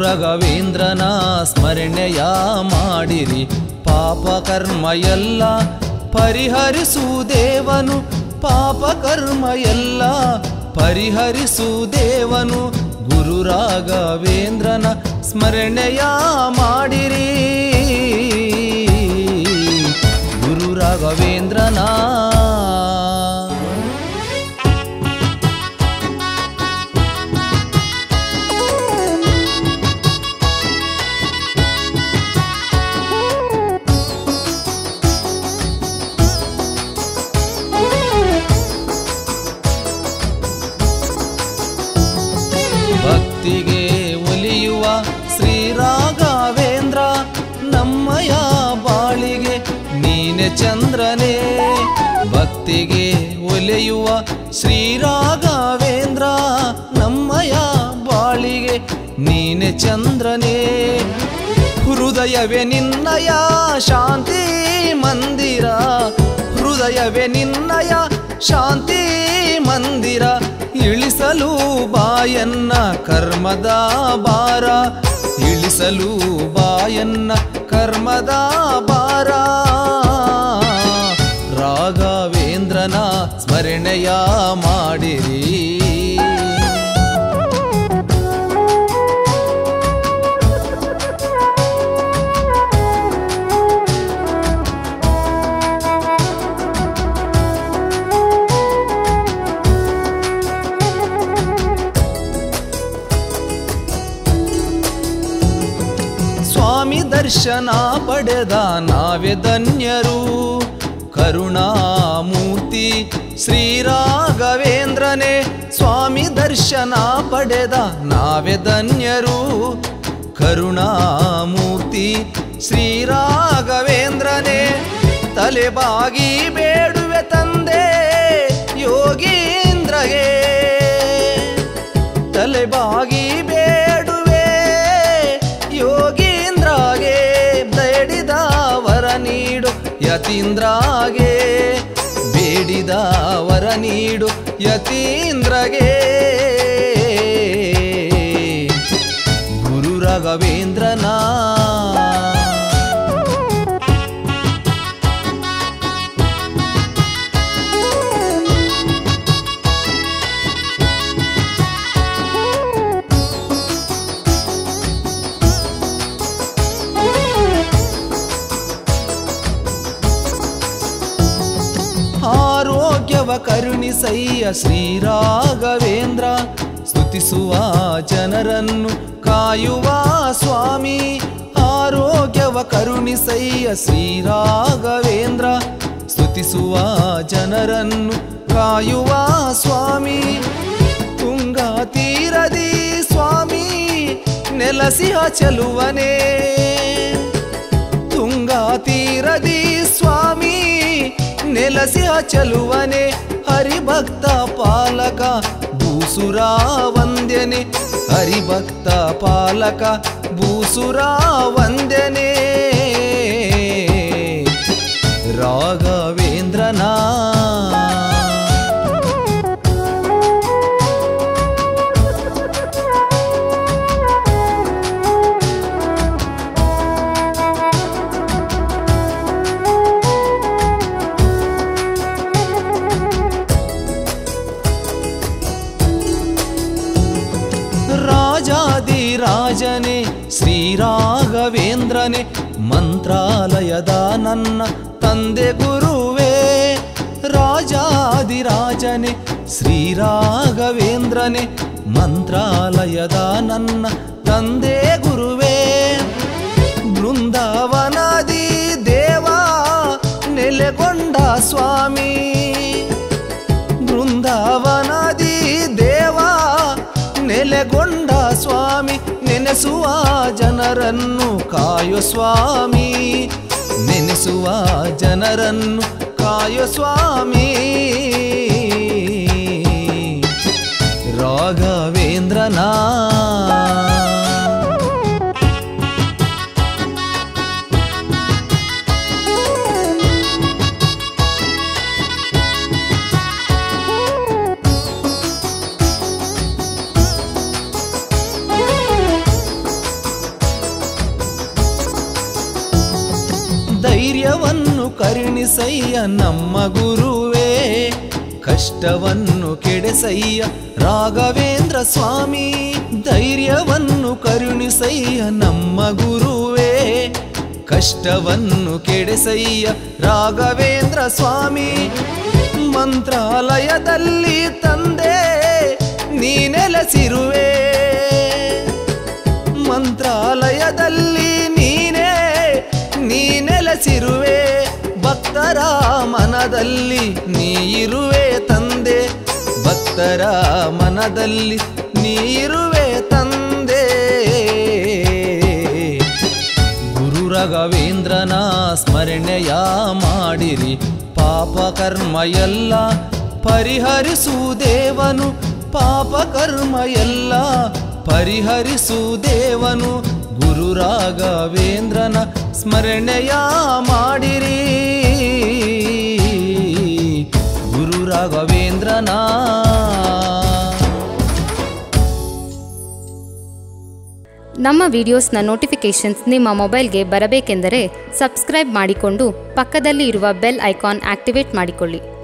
ರಾಘವೇಂದ್ರನ ಸ್ಮರಣೆಯ ಮಾಡಿರಿ ಪಾಪ ಕರ್ಮ ಎಲ್ಲ ಪರಿಹರಿಸುವುದೇವನು ಪಾಪ ಕರ್ಮ ಎಲ್ಲ ಪರಿಹರಿಸುವುದೇವನು ಗುರು ರಾಘವೇಂದ್ರನ ಸ್ಮರಣೆಯ ಮಾಡಿರಿ ಗುರು ರಾಘವೇಂದ್ರನ ಭಕ್ತಿಗೆ ಒಲಿಯುವ ಶ್ರೀ ರಾಘವೇಂದ್ರ ನಮ್ಮಯ ಬಾಳಿಗೆ ನೀನೆ ಚಂದ್ರನೇ ಭಕ್ತಿಗೆ ಒಲೆಯುವ ಶ್ರೀ ರಾಘವೇಂದ್ರ ನಮ್ಮಯ ಬಾಳಿಗೆ ನೀನೆ ಚಂದ್ರನೇ ಹೃದಯವೇ ನಿನ್ನಯ ಶಾಂತಿ ಮಂದಿರ ಹೃದಯವೇ ನಿನ್ನಯ ಶಾಂತಿ ಮಂದಿರ ಇಳಿಸಲು ಬಾಯನ್ನ ಕರ್ಮದ ಭಾರ ಇಳಿಸಲು ಬಾಯನ್ನ ಕರ್ಮದ ಭಾರ ರಾಘವೇಂದ್ರನ ಸ್ಮರಣೆಯ ಮಾಡಿರಿ ಸ್ವಾಮಿ ದರ್ಶನ ಪಡೆದ ನಾವೇ ಧನ್ಯರು ಕರುಣಾಮೂರ್ತಿ ಶ್ರೀ ರಾಘವೇಂದ್ರನೇ ಸ್ವಾಮಿ ದರ್ಶನ ಪಡೆದ ನಾವೇ ಧನ್ಯರು ಕರುಣಾಮೂರ್ತಿ ಶ್ರೀ ರಾಘವೇಂದ್ರನೇ ತಲೆಬಾಗಿ ಬೇಡುವೆ ತಂದೆ ಯೋಗೀಂದ್ರಗೆ ತಲೆಬಾಗಿ ಬೇಡುವೆ ಯೋಗೀಂದ್ರಾಗೆ ಬೇಡಿದ ವರ ನೀಡು ಯತೀಂದ್ರಾಗೆ ಬೇಡಿದ ವರ ನೀಡು ಯತೀಂದ್ರಗೆ ಗುರು ರಾಘವೇಂದ್ರನಾ ಆರೋಗ್ಯವ ಕರುಣಿಸಯ್ಯ ಶ್ರೀರಾಘವೇಂದ್ರ ಸ್ತುತಿಸುವ ಜನರನ್ನು ಕಾಯುವ ಸ್ವಾಮಿ ಆರೋಗ್ಯವ ಕರುಣಿಸಯ್ಯ ಶ್ರೀರಾಘವೇಂದ್ರ ಸ್ತುತಿಸುವ ಜನರನ್ನು ಕಾಯುವ ಸ್ವಾಮಿ ತುಂಗಾ ತೀರದಿ ಸ್ವಾಮಿ ನೆಲಸಿಹ ಚೆಲುವನೇ ತುಂಗಾ ತೀರದಿ ಸ್ವಾಮಿ ನೆಲಸಿಹ ಚಲುವನೆ ಹರಿಭಕ್ತ ಪಾಲಕ ಭೂಸುರ ವಂದ್ಯನೆ ಹರಿಭಕ್ತ ಪಾಲಕ ಭೂಸುರ ವಂದ್ಯನೆ ರಾಘವೇಂದ್ರನಾ ರಾಜಾದಿರಾಜನೇ ಶ್ರೀರಾಘವೇಂದ್ರನೇ ಮಂತ್ರಾಲಯದ ನನ್ನ ತಂದೆ ಗುರುವೇ ರಾಜಾದಿರಾಜನೇ ಶ್ರೀರಾಘವೇಂದ್ರನೇ ಮಂತ್ರಾಲಯದ ನನ್ನ ತಂದೆ ಗುರುವೇ ಬೃಂದಾವನಾದಿ ದೇವ ನೆಲೆಗೊಂಡ ಸ್ವಾಮಿ ಬೃಂದಾವನಾದಿ ದೇವ ನೆಲೆಗೊಂಡ ಸ್ವಾಮಿ ನೆನೆಸುವ ಜನರನ್ನು ಕಾಯೋ ಸ್ವಾಮಿ ನೆನೆಸುವ ಜನರನ್ನು ಕಾಯೋ ಸ್ವಾಮಿ ರಾಘವೇಂದ್ರನಾ ಧೈರ್ಯವನ್ನು ಕರುಣಿಸಯ್ಯ ನಮ್ಮ ಗುರುವೇ ಕಷ್ಟವನ್ನು ಕೆಡೆಸಯ್ಯ ರಾಘವೇಂದ್ರ ಸ್ವಾಮಿ ಧೈರ್ಯವನ್ನು ಕರುಣಿಸಯ್ಯ ನಮ್ಮ ಗುರುವೇ ಕಷ್ಟವನ್ನು ಕೆಡೆಸಯ್ಯ ರಾಘವೇಂದ್ರ ಸ್ವಾಮಿ ಮಂತ್ರಾಲಯದಲ್ಲಿ ತಂದೆ ನೀ ನೆಲೆಸಿರುವೆ ಮಂತ್ರಾಲಯದಲ್ಲಿ ನೀನೇ ನೀ ನೆಲೆಸಿರುವೆ ಭಕ್ತರ ಮನದಲ್ಲಿ ನೀ ಇರುವೆ ತಂದೆ ಭಕ್ತರ ಮನದಲ್ಲಿ ನೀ ಇರುವೆ ತಂದೆ ಗುರು ರಾಘವೇಂದ್ರನ ಸ್ಮರಣೆಯ ಮಾಡಿರಿ ಪಾಪ ಕರ್ಮ ಎಲ್ಲ ಪರಿಹರಿಸುವುದೇವನು ಪಾಪ ಕರ್ಮ ಎಲ್ಲ ಪರಿಹರಿಸುವುದೇವನು ಗುರು ರಾಘವೇಂದ್ರನ ಸ್ಮರಣೆಯ ಮಾಡಿರಿ ಗುರು ರಾಘವೇಂದ್ರನ ನಮ್ಮ ವಿಡಿಯೋಸ್ನ ನೋಟಿಫಿಕೇಷನ್ಸ್ ನಿಮ್ಮ ಮೊಬೈಲ್ಗೆ ಬರಬೇಕೆಂದರೆ ಸಬ್ಸ್ಕ್ರೈಬ್ ಮಾಡಿಕೊಂಡು ಪಕ್ಕದಲ್ಲಿ ಇರುವ ಬೆಲ್ ಐಕಾನ್ ಆಕ್ಟಿವೇಟ್ ಮಾಡಿಕೊಳ್ಳಿ